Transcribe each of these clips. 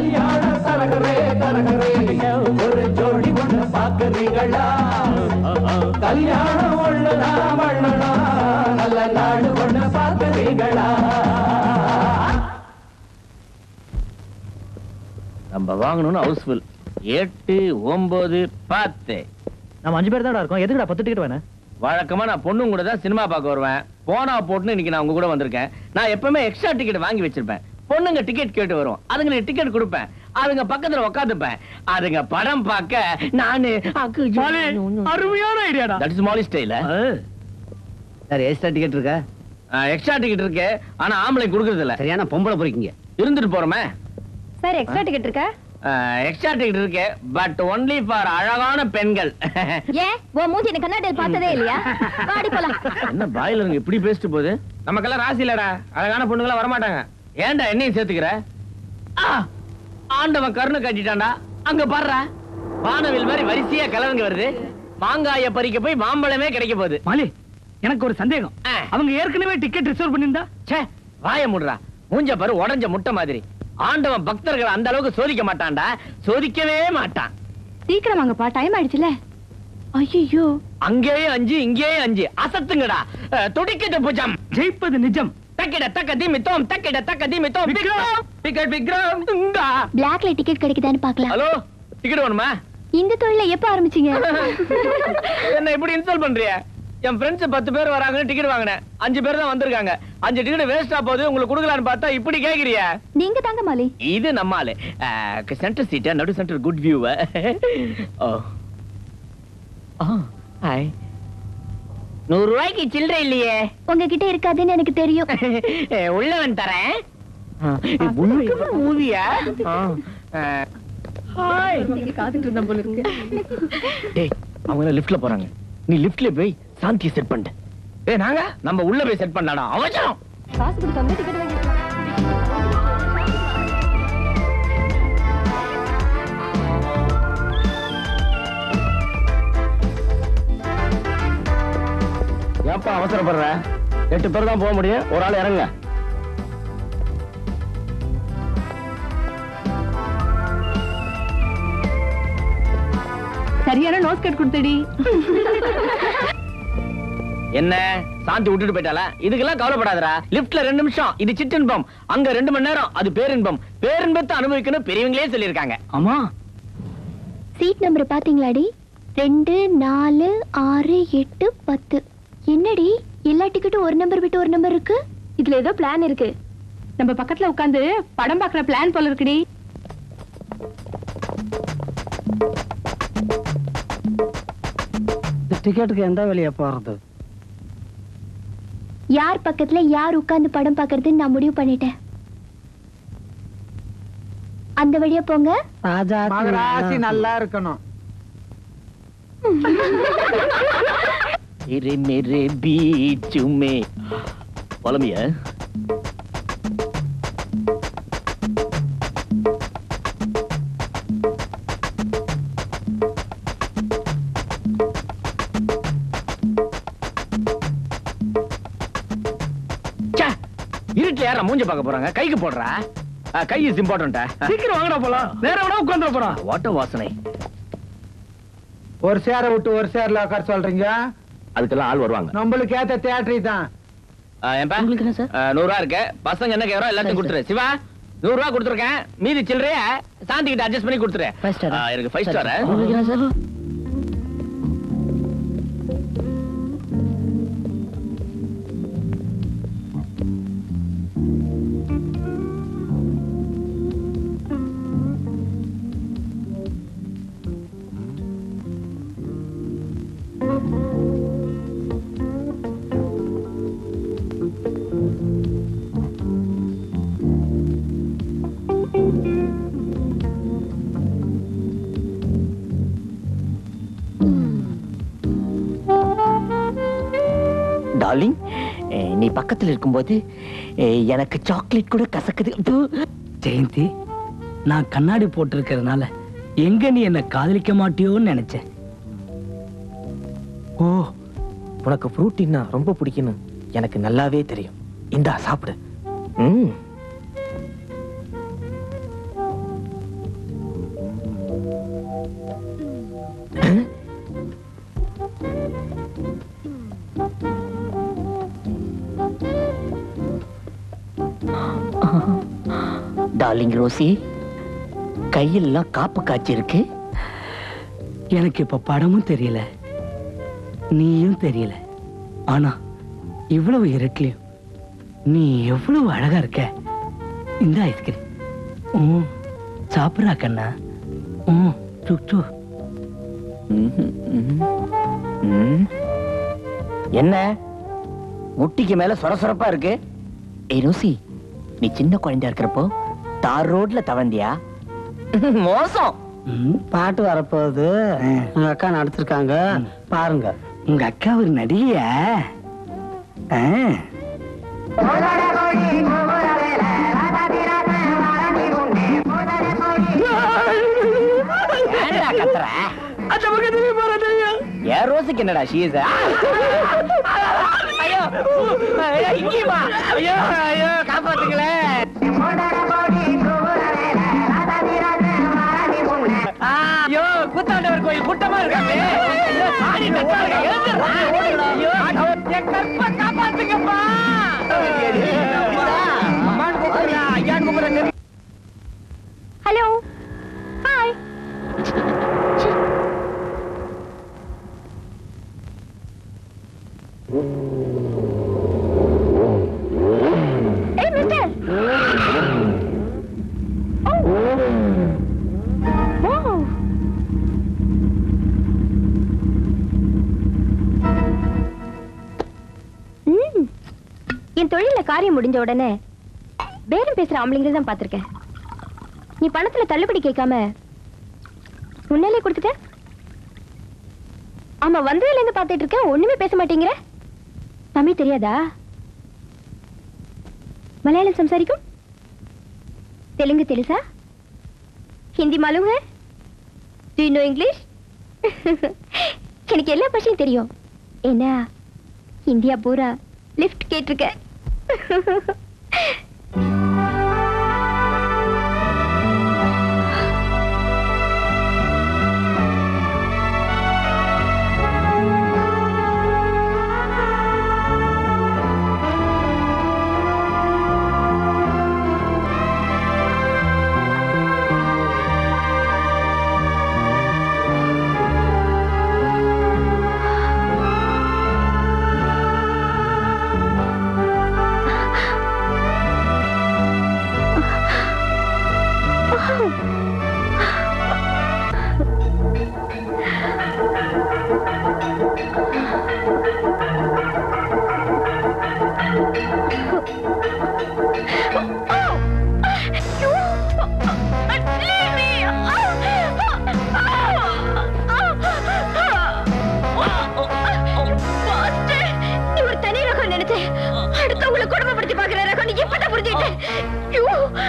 கல்யாண தரகரே தரகரே ஒரு ஜோடி ஒண்ணு பாக்குறீங்களா கல்யாணம் ஒண்ணுனா மண்ணனா நல்ல நாடு ஒண்ணு பாக்குறீங்களா நம்ம வாங்கணும்னு ஹவுஸ்ஃபுல் எட்டு ஒன்பது பத்து நம்ம அஞ்சு பேர் தான் இருக்கோம் எதுக்குடா பத்து டிக்கெட் வேணும் வழக்கமா நான் பொண்ணுங்க கூட தான் சினிமா பார்க்க வருவேன் போனா போட்டுன்னு இன்னைக்கு நான் உங்க கூட வந்திருக்கேன் நான் எப்பவுமே எக்ஸ்ட்ரா டிக்கெட் வாங்கி வச்சிருப்பேன் பொண்ணுங்க டிக்கெட் கேட்டு வரும் அதுங்க நான் டிக்கெட் கொடுப்பேன் அதுங்க பக்கத்துல உட்காந்துப்பேன் அதுங்க படம் பார்க்க நானு அருமையான ஐடியாடா தட் இஸ் மாலி ஸ்டைல சார் எக்ஸ்ட்ரா டிக்கெட் இருக்கா எக்ஸ்ட்ரா டிக்கெட் இருக்கு ஆனா ஆம்பளை கொடுக்கறது இல்ல சரியான பொம்பளை போறீங்க இருந்துட்டு போறோமே சார் எக்ஸ்ட்ரா டிக்கெட் இருக்கா எக்ஸ்ட்ரா டிக்கெட் இருக்கு பட் ஒன்லி ஃபார் அழகான பெண்கள் ஏன் உன் மூஞ்சி எனக்கு கண்ணாடியில் பார்த்ததே இல்லையா வாடி போலாம் என்ன பாயிலருங்க இப்படி பேசிட்டு போகுது நமக்கெல்லாம் ராசி இல்லடா அழகான பொண்ணுங்களா வரமாட்டாங்க ஏன்டா என்னையும் சேர்த்துக்கிற ஆ, ஆண்டவன் கருணை கட்டிட்டான்டா அங்க பாடுறா வானவில் மாதிரி வரிசையா கலருங்க வருது மாங்காய பறிக்க போய் மாம்பழமே கிடைக்க போகுது மாலி எனக்கு ஒரு சந்தேகம் ஆ. அவங்க ஏற்கனவே டிக்கெட் ரிசர்வ் பண்ணிருந்தா ச்சே வாய முடுறா மூஞ்ச பாரு உடஞ்ச முட்டை மாதிரி ஆண்டவன் பக்தர்களை அந்த அளவுக்கு சோதிக்க மாட்டான்டா சோதிக்கவே மாட்டான் சீக்கிரம் வாங்கப்பா டைம் ஆயிடுச்சுல ஐயோ அங்கேயும் அஞ்சு இங்கேயும் அஞ்சு அசத்துங்கடா அஹ், துடிக்கிட்டு பூஜம் ஜெயிப்பது நிஜம் தக்கிட தக்க திமித்தோம் தக்கிட தக்க திமித்தோம் விக்ரம்! டிக்கெட் விக்ரம் இந்தா. பிளாக்ல டிக்கெட் கிடைக்குதான்னு பார்க்கலாம் ஹலோ டிக்கெட் வேணுமா இந்த தொழில எப்ப ஆரம்பிச்சீங்க என்ன இப்படி இன்சல்ட் பண்றிய என் ஃப்ரெண்ட்ஸ் பத்து பேர் வராங்கன்னு டிக்கெட் வாங்கினேன் அஞ்சு பேர் தான் வந்திருக்காங்க அஞ்சு டிக்கெட் வேஸ்டா போகுது உங்களுக்கு கொடுக்கலான்னு பார்த்தா இப்படி கேக்குறிய நீங்க தாங்க மாலி இது நம்ம ஆளு சென்டர் சீட்டா நடு centre good view oh hi நூறு ரூபாய்க்கு சில்லறை இல்லையே உங்ககிட்ட இருக்காதுன்னு எனக்கு தெரியும் உள்ளவன் தரேன் மூவியா ஹாய் டேய் அவங்க லிஃப்ட்ல போறாங்க நீ லிஃப்ட்ல போய் சாந்தியை செட் பண்ணிட்டு டேய் நாங்க நம்ம உள்ள போய் செட் பண்ணலாடா அவசரம் காசு கொடுக்காம டிக்கெட் வாங்கிக்கலாம் ஏப்பா அவசரப்படுற எட்டு பேர் தான் போக முடியும் ஒரு ஆள் இறங்க சரியான நோட் கட் கொடுத்தடி என்ன சாந்தி விட்டுட்டு போயிட்டாளா இதுக்கெல்லாம் கவலைப்படாதடா லிஃப்ட்ல ரெண்டு நிமிஷம் இது சிற்றின்பம் அங்க ரெண்டு மணி நேரம் அது பேரின்பம் பேரின்பத்தை அனுபவிக்கணும் பெரியவங்களே சொல்லியிருக்காங்க ஆமா சீட் நம்பர் பாத்தீங்களாடி ரெண்டு நாலு ஆறு எட்டு பத்து என்னடி எல்லா டிக்கெட்டும் ஒரு நம்பர் விட்டு ஒரு நம்பர் இருக்கு இதுல ஏதோ பிளான் இருக்கு நம்ம பக்கத்துல உட்கார்ந்து படம் பாக்குற பிளான் போல இருக்குடி இந்த டிக்கெட்டுக்கு எந்த வழியா போறது யார் பக்கத்துல யார் உட்கார்ந்து படம் பாக்குறதுன்னு நான் முடிவு பண்ணிட்டேன் அந்த வழியா போங்க ராஜா மகராசி நல்லா இருக்கணும் मेरे मेरे बीच में பழமிய இருட்டுல யாரா மூஞ்ச பார்க்க போறாங்க கைக்கு போடுறா கை இஸ் இம்பார்ட்டன்டா சீக்கிரம் வாங்கடா போலாம் வேற எவனா உட்கார்ந்துட போறான் வாட்ட வாசனை ஒரு சேரை விட்டு ஒரு சேர்ல உட்கார சொல்றீங்க அதுக்கெல்லாம் ஆள் வருவாங்க நம்மளுக்கு ஏத்த தியேட்டரி தான் ஏன்பா நூறு ரூபா இருக்கு பசங்க என்ன கேக்குறோம் எல்லாத்தையும் கொடுத்துரு சிவா நூறு ரூபா கொடுத்துருக்கேன் மீதி சில்லறைய சாந்தி கிட்ட அட்ஜஸ்ட் பண்ணி கொடுத்துரு Five star. ஆ, எனக்கு ஃபைவ் ஸ்டார் டார்லிங் நீ பக்கத்துல இருக்கும்போது அஹ், எனக்கு சாக்லேட் கூட கசக்குது தூ. ஜெயந்தி நான் கண்ணாடி போட்டிருக்கிறதுனால எங்க நீ என்ன காதலிக்க மாட்டியோன்னு நினைச்சேன் ஓ உனக்கு ஃப்ரூட்டின்னா ரொம்ப பிடிக்கும்னு எனக்கு நல்லாவே தெரியும் இந்தா சாப்பிடு ம் டார்லிங் ரோசி கையெல்லாம் காப்பு காய்ச்சி இருக்கு எனக்கு இப்ப படமும் தெரியல நீயும் தெரியல ஆனா இவ்வளவு இருட்டிலையும் நீ எவ்வளவு அழகா இருக்க இந்த ஐஸ்கிரீம் ம் சாப்பிட்றா கண்ணா ம் சுட்டு என்ன முட்டிக்கு மேல சொரசொரப்பா இருக்கு ஏய் ரோசி நீ சின்ன குழந்தையா இருக்கிறப்போ தார் ரோட்ல தவந்தியா மோசம் ம் பாட்டு வரப்போகுது உங்க அக்கா நடிச்சிருக்காங்க பாருங்க உங்க அக்கா ஒரு நடிகையா ஆ. ஏன்டா கத்துற ஏன் ரோசிக்கு என்னடா ஷீஸ் ஐயோ ஐயோ இங்கேயுமா ஐயோ ஐயோ காப்பாத்துங்களே ஐயோ கூத்தாண்டவர் கோயில் கூட்டமா இருக்காங்க ஐயோ, சாணி தட்டாங்க எழுந்துடுறா. ஐயோ என் கற்ப காப்பாத்துங்கப்பா அம்மான்னு கூப்பிடுறா ஐயான்னு கூப்பிடுறேன் ஹலோ ஹாய் ஏய் மிஸ்டர் ஓ ஓ ம். என் தொழில காரியம் முடிஞ்ச உடனே பேரம் பேசுற ஆம்பளைங்க தான் பார்த்திருக்கேன் நீ பணத்துல தள்ளுபடி கேட்காம முன்னாலே கொடுத்துட்ட ஆமா வந்ததுல இருந்து பார்த்துட்டு இருக்கேன் ஒண்ணுமே பேச மாட்டேங்கிற தமிழ் தெரியாதா மலையாளம் சம்சாரிக்கும் தெலுங்கு தெலுசா ஹிந்தி மாலும் है Do you know English? எனக்கு எல்லா பாஷையும் தெரியும் ஏன்னா இந்தியா பூரா லிஃப்ட் கேட்டிருக்கேன் நீ ஒரு தனி ரகம் நினைச்சேன் அடுத்தவங்களை குடும்பப்படுத்தி பாக்குற ரகம் நீ இப்பதான் புரிஞ்சுக்கிட்டேன் ஐயோ.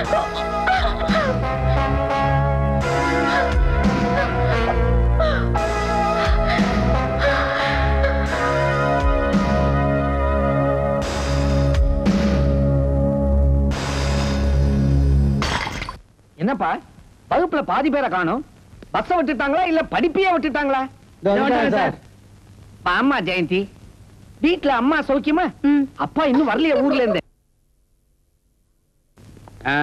என்னப்பா வகுப்புல பாதி பேரை காணும் பஸ்ஸ விட்டுட்டாங்களா இல்ல படிப்பையே விட்டுட்டாங்களா சார் ஆமா ஜெயந்தி வீட்ல அம்மா சௌக்கியமா ம். அப்பா இன்னும் வரலையே ஊர்ல இருந்து ஆ.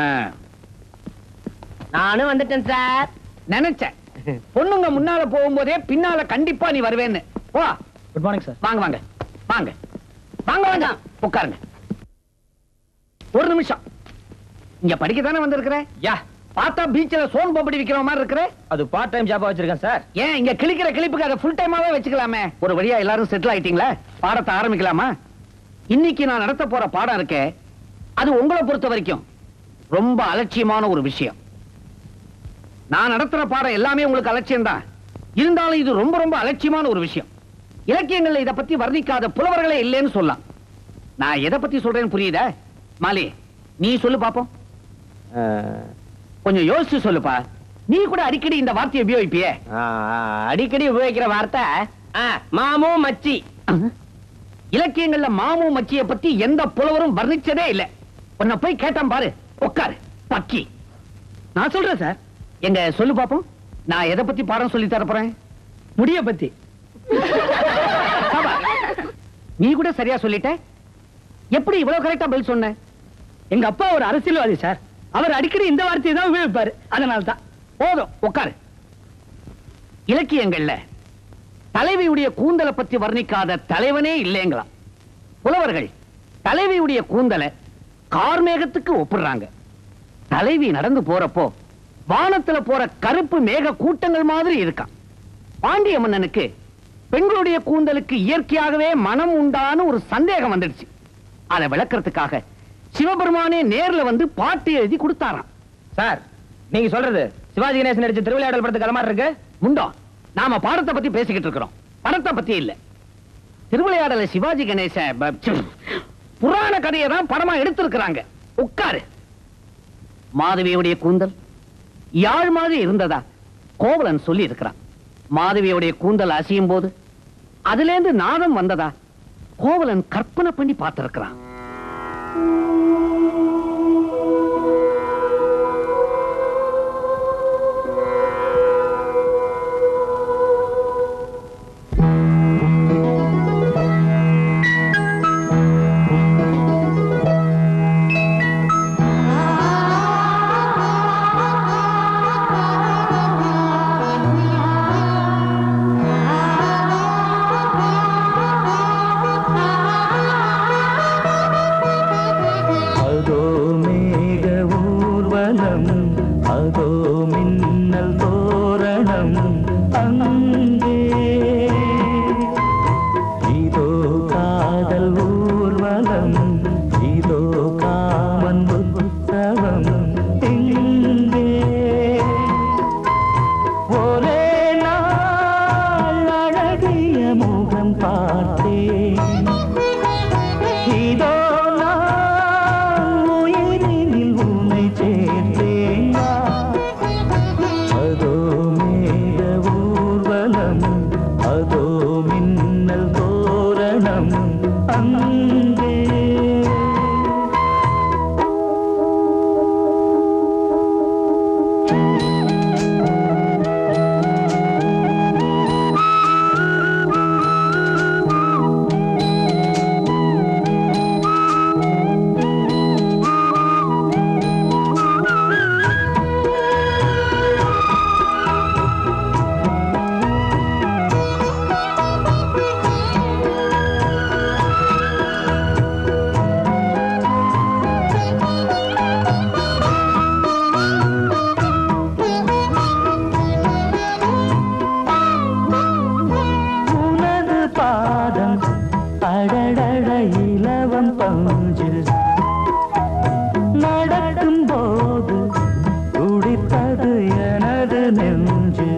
நானும் வந்துட்டேன் சார் நினைச்சேன் பொண்ணுங்க முன்னால போகும்போதே பின்னால கண்டிப்பா நீ வருவேன்னு வா குட் மார்னிங் சார் வாங்க வாங்க வாங்க வாங்க வாங்க உட்காருங்க ஒரு நிமிஷம் இங்க படிக்க தானே வந்திருக்கிற யா பார்த்தா பீச்ல சோன் பப்படி விக்கிற மாதிரி இருக்கிற அது பார்ட் டைம் ஜாபா வச்சிருக்கேன் சார் ஏன் இங்க கிளிக்கிற கிளிப்புக்கு அதை ஃபுல் டைமாவே வச்சுக்கலாமே ஒரு வழியா எல்லாரும் செட்டில் ஆயிட்டீங்களா பாடத்தை ஆரம்பிக்கலாமா இன்னைக்கு நான் நடத்த போற பாடம் இருக்கே அது உங்களை பொறுத்த வரைக்கும் ரொம்ப அலட்சியமான ஒரு விஷயம் நான் நடத்துற பாடம் எல்லாமே உங்களுக்கு அலட்சியம் தான் இருந்தாலும் இது ரொம்ப ரொம்ப அலட்சியமான ஒரு விஷயம் இலக்கியங்கள்ல இத பத்தி வர்ணிக்காத புலவர்களே இல்லைன்னு சொல்லலாம் நான் எதை பத்தி சொல்றேன்னு புரியுதா மாலி நீ சொல்லு பாப்போம் கொஞ்சம் யோசிச்சு சொல்லுப்பா நீ கூட அடிக்கடி இந்த வார்த்தையை உபயோகிப்பியே அடிக்கடி உபயோகிக்கிற வார்த்தை ஆ, மாமு மச்சி இலக்கியங்கள்ல மாமு மச்சிய பத்தி எந்த புலவரும் வர்ணிச்சதே இல்ல உன்னை போய் கேட்டான் பாரு உட்காரு பக்கி நான் சொல்றேன் சார் எங்க சொல்லு பாப்போம் நான் எதை பத்தி பாடம் சொல்லி தர போறேன் முடிய பத்தி சபாஷ். நீ கூட சரியா சொல்லிட்ட எப்படி இவ்வளவு கரெக்டா பதில் சொன்ன எங்க அப்பா ஒரு அரசியல்வாதி சார் அவர் அடிக்கடி இந்த வார்த்தையை தான் உபயோகிப்பாரு அதனால தான் போதும் உட்காரு இலக்கியங்கள்ல தலைவியுடைய கூந்தலை பத்தி வர்ணிக்காத தலைவனே இல்லைங்களாம் புலவர்கள் தலைவியுடைய கூந்தலை கார்மேகத்துக்கு ஒப்பிடுறாங்க தலைவி நடந்து போறப்போ வானத்துல போற கருப்பு மேக கூட்டங்கள் மாதிரி இருக்கான் பாண்டிய மன்னனுக்கு பெண்களுடைய கூந்தலுக்கு இயற்கையாகவே மனம் உண்டான ஒரு சந்தேகம் வந்துடுச்சு அதை விளக்கறதுக்காக சிவபெருமானே நேர்ல வந்து பாட்டு எழுதி கொடுத்தாராம் சார் நீங்க சொல்றது சிவாஜி கணேசன் நடிச்ச திருவிளையாடல் படத்துக்கு அது மாதிரி இருக்கு முண்டோ நாம பாடத்தை பத்தி பேசிக்கிட்டு இருக்கிறோம் படத்தை பத்தி இல்ல திருவிளையாடல சிவாஜி கணேச ப- சி, புராண கதையை தான் படமா எடுத்திருக்கிறாங்க உட்காரு மாதவியுடைய கூந்தல் யாழ் மாதிரி இருந்ததா கோவலன் சொல்லி இருக்கிறான் மாதவியுடைய கூந்தல் அசையும் போது அதுல இருந்து நாதம் வந்ததா கோவலன் கற்பனை பண்ணி பார்த்திருக்கிறான் அதோ மேக ஊர்வலம் அதோ மின்னல் தோரணம் அங்கே இதோ காதல் ஊர்வலம் இதோ காமன் உற்சவம் இங்கே ஒரே நாள் அழகிய முகம் பார்த்தேன் இதோ நான் உயிரினில் உன்னை சேர்த்தேன் அதோ மேக ஊர்வலம் அதோ மின்னல் தோரணம் அங்கே உனது பாதம் அடடட இலவம் பஞ்சு நடக்கும் போது துடித்தது எனது நெஞ்சு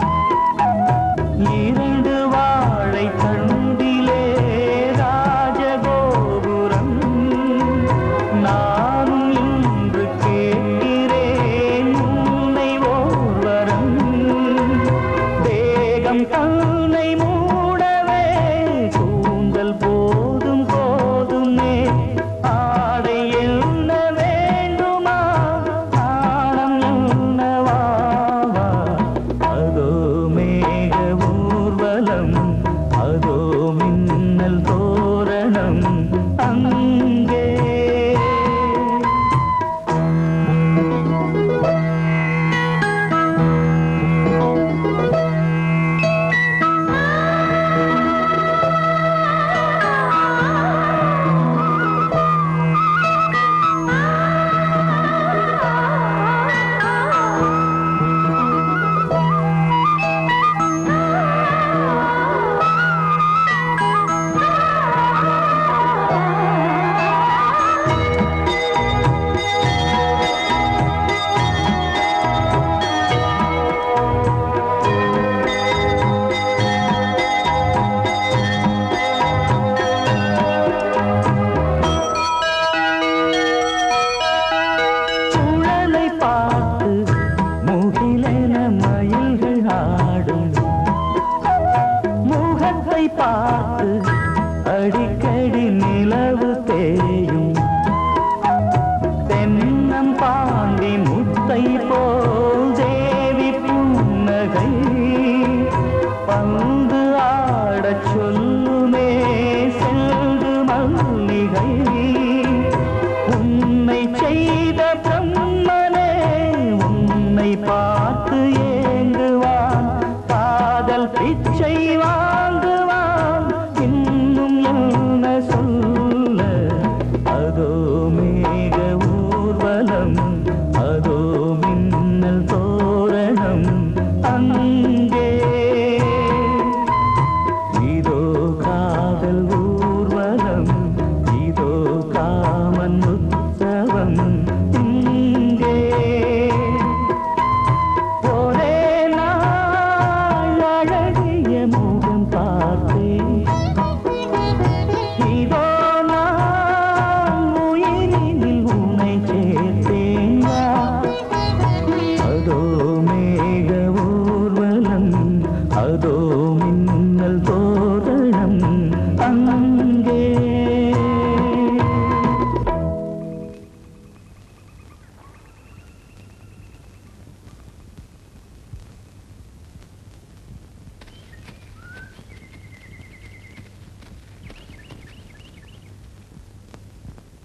இரண்டு வாழை தண்டிலே ராஜகோபுரம் நானும் இன்று கேட்கிறேன் உன்னை ஓர்வரம் தேகம் தன்னை மூடவே கூந்தல் போதும் போதுமே ஆடை என்ன வேண்டுமா நாணம் என்னவா அதோ மேக ஊர்வலம் அதோ மின்னல் தோரணம் அங்கே சுழலை பார்த்து முகிலென மயில்கள் ஆடும் முகத்தை பார்த்து அடிக்கடி நிலவு தேயும் தென்னம் பாண்டி முத்தை போல் தேவி புன்னகை பந்து ஆடச் சொல்லுமே செல்ல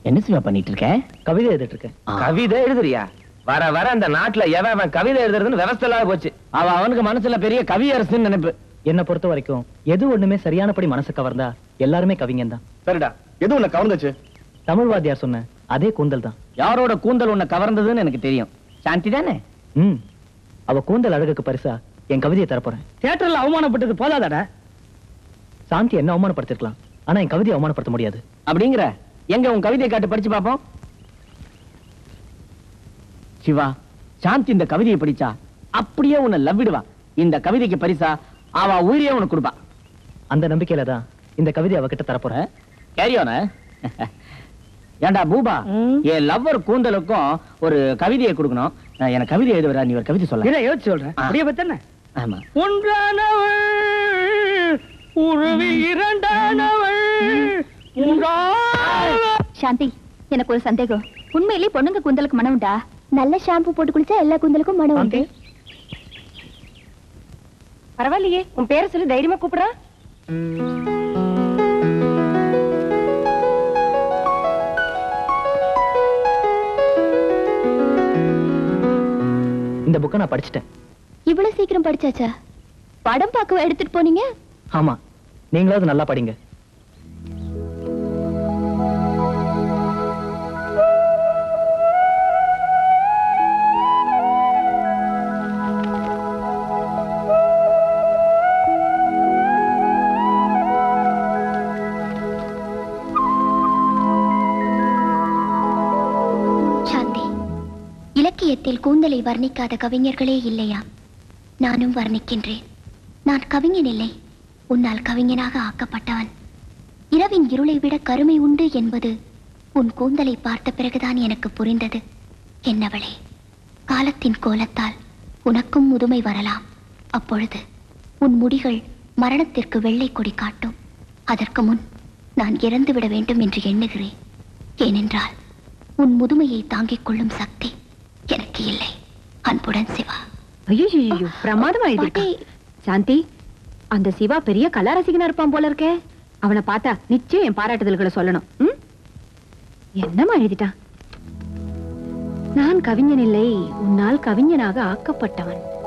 என்ன சிவா பண்ணிட்டு இருக்க கவிதை எழுதிட்டு இருக்கேன் கவிதை எழுதுறியா வர வர அந்த நாட்டுல எவன் அவன் கவிதை எழுதுறதுன்னு விவசாய இல்லாத போச்சு அவ அவனுக்கு மனசுல பெரிய கவியரசுன்னு நினைப்பு என்னை பொறுத்த வரைக்கும் எது ஒண்ணுமே சரியானபடி மனசு கவர்ந்தா எல்லாருமே கவிஞன் தான் சரிடா எது உன்னை கவர்ந்துச்சு தமிழ் வாத்தியார் சொன்ன அதே கூந்தல் தான் யாரோட கூந்தல் உன்னை கவர்ந்ததுன்னு எனக்கு தெரியும் சாந்தி தானே ம் அவ கூந்தல் அழகுக்கு பரிசா என் கவிதையை தரப்போறேன் தியேட்டர்ல அவமானப்பட்டது போதாதாடா சாந்தி என்ன அவமானப்படுத்திருக்கலாம் ஆனா என் கவிதையை அவமானப்படுத்த முடியாது அப்படிங்கிற எங்க உன் கவிதையை காட்டு படிச்சு பாப்போம் சிவா சாந்தி இந்த கவிதையை படிச்சா அப்படியே உன்னை லவ்விடுவா இந்த கவிதைக்கு பரிசா அவ உயிரையே உனக்கு கொடுப்பா அந்த நம்பிக்கையில தான் இந்த கவிதையை அவகிட்ட தரப்போறேன் கேரியோன ஏண்டா பூபா என் லவ்வர் கூந்தலுக்கும் ஒரு கவிதையை கொடுக்கணும் நான் எனக்கு கவிதை எழுதுவரா நீ ஒரு கவிதை சொல்ல இதை யோசிச்சு சொல்றேன் ஆ. அப்படியே பத்தானே ஆமா ஒன்றானவள் உருவில் இரண்டானவள் சாந்தி எனக்கு ஒரு சந்தேகம் உண்மையிலேயே பொண்ணுங்க கூந்தலுக்கு மனம் உண்டா நல்ல ஷாம்பு போட்டு குளிச்சா எல்லா கூந்தலுக்கும் மனம் உண்டு பரவாயில்லையே உன் பேரை சொல்லி தைரியமா கூப்பிடுறா இந்த புக்கை நான் படிச்சிட்டேன் இவ்வளவு சீக்கிரம் படிச்சாச்சா படம் பார்க்க எடுத்துட்டு போனீங்க ஆமா நீங்களாவது நல்லா படிங்க சாந்தி இலக்கியத்தில் கூந்தலை வர்ணிக்காத கவிஞர்களே இல்லையா நானும் வர்ணிக்கின்றேன் நான் கவிஞன் இல்லை உன்னால் கவிஞனாக ஆக்கப்பட்டவன் இரவின் இருளை விட கருமை உண்டு என்பது உன் கூந்தலை பார்த்த பிறகுதான் எனக்கு புரிந்தது என்னவளே காலத்தின் கோலத்தால் உனக்கும் முதுமை வரலாம் அப்பொழுது உன் முடிகள் மரணத்திற்கு வெள்ளை கொடி காட்டும் அதற்கு முன் நான் இறந்து விட வேண்டும் என்று எண்ணுகிறேன் ஏனென்றால் உன் முதுமையை தாங்கிக் கொள்ளும் சக்தி எனக்கு இல்லை அன்புடன் சிவா ஐயோ பிரமாதமா எழுதியிருக்கான் சாந்தி அந்த சிவா பெரிய கலா ரசிகனா இருப்பான் போல இருக்கே அவனை பார்த்தா நிச்சயம் என் பாராட்டுதல்களை சொல்லணும் ம்? என்னம்மா எழுதிட்டான் நான் கவிஞன் இல்லை உன்னால் கவிஞனாக ஆக்கப்பட்டவன்